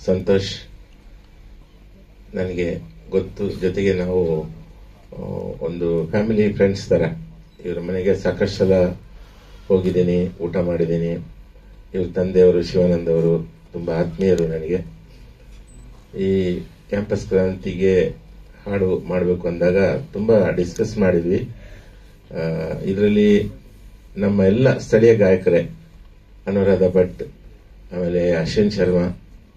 ಸಂತೋಷ್ ನನಗೆ ಗೊತ್ತು ಜೊತೆಗೆ ನಾವು ಆ, ಒಂದು ಫ್ಯಾಮಿಲಿ ಫ್ರೆಂಡ್ಸ್ ತರ ಇವ್ರ ಮನೆಗೆ ಸಾಕಷ್ಟು ಸಲ ಹೋಗಿದ್ದೀನಿ ಊಟ ಮಾಡಿದ್ದೀನಿ ಇವ್ರ ತಂದೆಯವರು ಶಿವಾನಂದ್ ಅವರು ತುಂಬಾ ಆತ್ಮೀಯರು ನನಗೆ ಈ ಕ್ಯಾಂಪಸ್ ಕ್ರಾಂತಿಗೆ ಹಾಡು ಮಾಡಬೇಕು ಅಂದಾಗ ತುಂಬಾ ಡಿಸ್ಕಸ್ ಮಾಡಿದ್ವಿ ಇದರಲ್ಲಿ ನಮ್ಮ ಎಲ್ಲ ಸ್ಥಳೀಯ ಗಾಯಕರೇ ಅನುರಾಧ ಭಟ್ ಆಮೇಲೆ ಅಶ್ವಿನ್ ಶರ್ಮಾ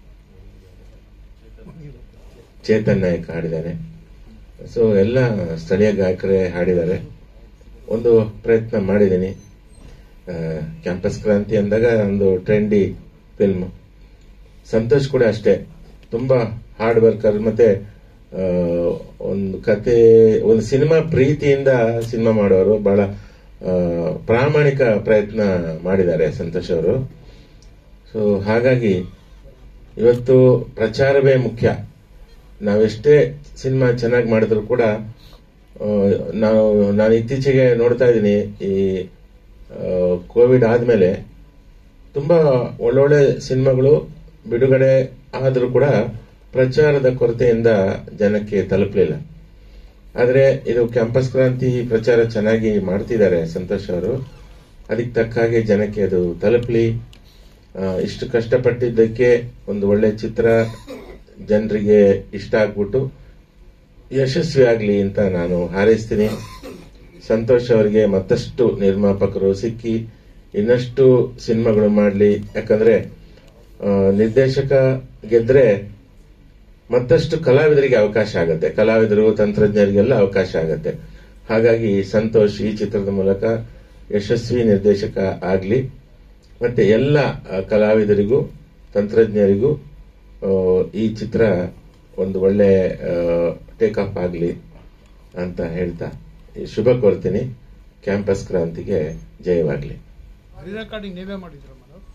ಚೇತನ್ ನಾಯಕ್ ಹಾಡಿದ್ದಾರೆ ಸೊ ಎಲ್ಲ ಸ್ಥಳೀಯ ಗಾಯಕರೇ ಹಾಡಿದ್ದಾರೆ ಒಂದು ಪ್ರಯತ್ನ ಮಾಡಿದ್ದೀನಿ ಆ, ಕ್ಯಾಂಪಸ್ ಕ್ರಾಂತಿ ಅಂದಾಗ ಒಂದು ಟ್ರೆಂಡಿ ಫಿಲ್ಮ್ ಸಂತೋಷ್ ಕೂಡ ಅಷ್ಟೇ ತುಂಬಾ ಹಾರ್ಡ್ ವರ್ಕರ್ ಮತ್ತೆ ಆ, ಒಂದು ಕತೆ ಒಂದು ಸಿನಿಮಾ ಪ್ರೀತಿಯಿಂದ ಸಿನಿಮಾ ಮಾಡೋರು ಬಹಳ ಆ, ಪ್ರಾಮಾಣಿಕ ಪ್ರಯತ್ನ ಮಾಡಿದ್ದಾರೆ ಸಂತೋಷ್ ಅವರು ಸೊ ಹಾಗಾಗಿ ಇವತ್ತು ಪ್ರಚಾರವೇ ಮುಖ್ಯ ನಾವೆಷ್ಟೇ ಸಿನಿಮಾ ಚೆನ್ನಾಗಿ ಮಾಡಿದ್ರು ಕೂಡ ಆ, ನಾವು ನಾನು ಇತ್ತೀಚೆಗೆ ನೋಡ್ತಾ ಇದ್ದೀನಿ ಈ ಕೋವಿಡ್ ಆದ್ಮೇಲೆ ತುಂಬಾ ಒಳ್ಳೊಳ್ಳೆ ಸಿನಿಮಾಗಳು ಬಿಡುಗಡೆ ಆದರೂ ಕೂಡ ಪ್ರಚಾರದ ಕೊರತೆಯಿಂದ ಜನಕ್ಕೆ ತಲುಪಲಿಲ್ಲ ಆದ್ರೆ ಇದು ಕ್ಯಾಂಪಸ್ ಕ್ರಾಂತಿ ಪ್ರಚಾರ ಚೆನ್ನಾಗಿ ಮಾಡ್ತಿದ್ದಾರೆ ಸಂತೋಷ್ ಅವರು ಅದಕ್ಕೆ ತಕ್ಕ ಹಾಗೆ ಜನಕ್ಕೆ ಅದು ತಲುಪಲಿ ಆ, ಇಷ್ಟು ಕಷ್ಟಪಟ್ಟಿದ್ದಕ್ಕೆ ಒಂದು ಒಳ್ಳೆ ಚಿತ್ರ ಜನರಿಗೆ ಇಷ್ಟ ಆಗ್ಬಿಟ್ಟು ಯಶಸ್ವಿ ಆಗ್ಲಿ ಅಂತ ನಾನು ಹಾರೈಸ್ತೀನಿ ಸಂತೋಷ್ ಅವರಿಗೆ ಮತ್ತಷ್ಟು ನಿರ್ಮಾಪಕರು ಸಿಕ್ಕಿ ಇನ್ನಷ್ಟು ಸಿನಿಮಾಗಳು ಮಾಡಲಿ ಯಾಕಂದ್ರೆ ಆ, ನಿರ್ದೇಶಕ ಗೆದ್ರೆ ಮತ್ತಷ್ಟು ಕಲಾವಿದರಿಗೆ ಅವಕಾಶ ಆಗುತ್ತೆ ಕಲಾವಿದರು ತಂತ್ರಜ್ಞರಿಗೆಲ್ಲ ಅವಕಾಶ ಆಗುತ್ತೆ ಹಾಗಾಗಿ ಸಂತೋಷ್ ಈ ಚಿತ್ರದ ಮೂಲಕ ಯಶಸ್ವಿ ನಿರ್ದೇಶಕ ಆಗ್ಲಿ ಮತ್ತೆ ಎಲ್ಲ ಆ, ಕಲಾವಿದರಿಗೂ ತಂತ್ರಜ್ಞರಿಗೂ ಆ, ಈ ಚಿತ್ರ ಒಂದು ಒಳ್ಳೆ ಟೇಕ್ ಆಫ್ ಆಗಲಿ ಅಂತ ಹೇಳ್ತಾ ಈ ಶುಭ ಕೋರ್ತೀನಿ ಕ್ಯಾಂಪಸ್ ಕ್ರಾಂತಿಗೆ ಜಯವಾಗಲಿ ರೆಕಾರ್ಡಿಂಗ್ ನೀವೇ ಮಾಡಿದ್ರ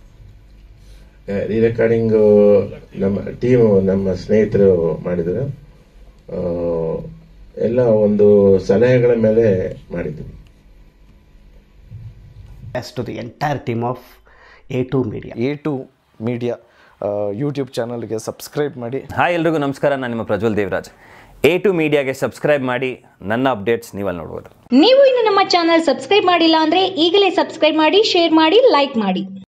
ರೀ ರೆಕಾರ್ಡಿಂಗ್ ನಮ್ಮ ಟೀಮ್ ನಮ್ಮ ಸ್ನೇಹಿತರು ಮಾಡಿದ್ರು ಆ, ಎಲ್ಲ ಒಂದು ಸಲಹೆಗಳ ಮೇಲೆ ಮಾಡಿದ್ವಿ As to the entire team of A2 Media. A two media YouTube ಚಾನಲ್ಗೆ ಸಬ್ಸ್ಕ್ರೈಬ್ ಮಾಡಿ ಹಾಯ್ ಎಲ್ರಿಗೂ ನಮಸ್ಕಾರ ನಾನು ನಿಮ್ಮ ಪ್ರಜ್ವಲ್ ದೇವರಾಜ್ ಎ ಟು ಮೀಡಿಯಾಗೆ ಸಬ್ಸ್ಕ್ರೈಬ್ ಮಾಡಿ ನನ್ನ ಅಪ್ಡೇಟ್ಸ್ ನೀವಲ್ಲಿ ನೋಡ್ಬೋದು ನೀವು ಇನ್ನು ನಮ್ಮ ಚಾನಲ್ ಸಬ್ಸ್ಕ್ರೈಬ್ ಮಾಡಿಲ್ಲ ಅಂದ್ರೆ ಈಗಲೇ ಸಬ್ಸ್ಕ್ರೈಬ್ ಮಾಡಿ ಶೇರ್ ಮಾಡಿ ಲೈಕ್ ಮಾಡಿ